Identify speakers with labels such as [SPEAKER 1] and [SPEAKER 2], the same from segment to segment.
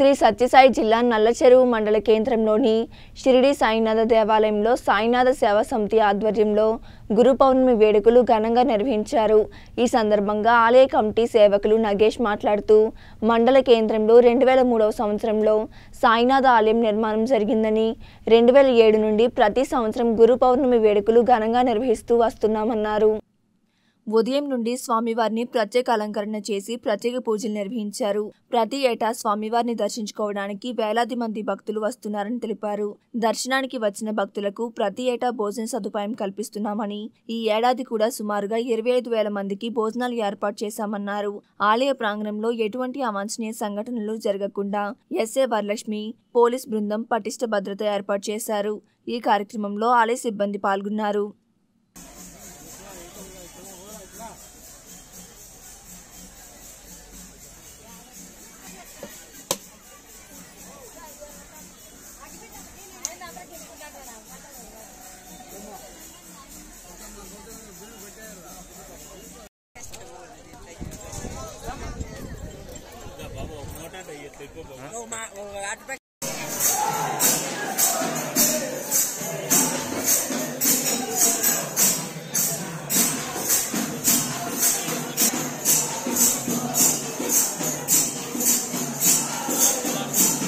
[SPEAKER 1] శ్రీ సత్యసాయి జిల్లా నల్లచెరువు మండల కేంద్రంలోని షిరిడి సాయినాథ దేవాలయంలో సాయినాథ సేవా సమితి ఆధ్వర్యంలో గురు పౌర్ణమి వేడుకలు ఘనంగా నిర్వహించారు ఈ సందర్భంగా ఆలయ కమిటీ సేవకులు నగేష్ మాట్లాడుతూ మండల కేంద్రంలో రెండు వేల మూడవ సంవత్సరంలో సాయినాథ ఆలయం నిర్మాణం జరిగిందని రెండు వేల ఏడు నుండి ప్రతి సంవత్సరం గురు పౌర్ణమి వేడుకలు ఘనంగా నిర్వహిస్తూ వస్తున్నామన్నారు ఉదయం నుండి స్వామివారిని ప్రత్యేక అలంకరణ చేసి ప్రత్యేక పూజలు నిర్వహించారు ప్రతి ఏటా స్వామివారిని దర్శించుకోవడానికి వేలాది మంది భక్తులు వస్తున్నారని తెలిపారు దర్శనానికి వచ్చిన భక్తులకు ప్రతి ఏటా భోజన సదుపాయం కల్పిస్తున్నామని ఈ ఏడాది కూడా సుమారుగా ఇరవై ఐదు వేల మందికి భోజనాలు ఏర్పాటు చేశామన్నారు ఆలయ ప్రాంగణంలో ఎటువంటి అవాంఛనీయ సంఘటనలు జరగకుండా ఎస్ఏ వరలక్ష్మి పోలీస్ బృందం పటిష్ట భద్రత ఏర్పాటు చేశారు ఈ కార్యక్రమంలో ఆలయ సిబ్బంది పాల్గొన్నారు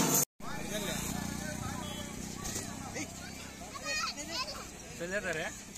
[SPEAKER 2] चल जाता रे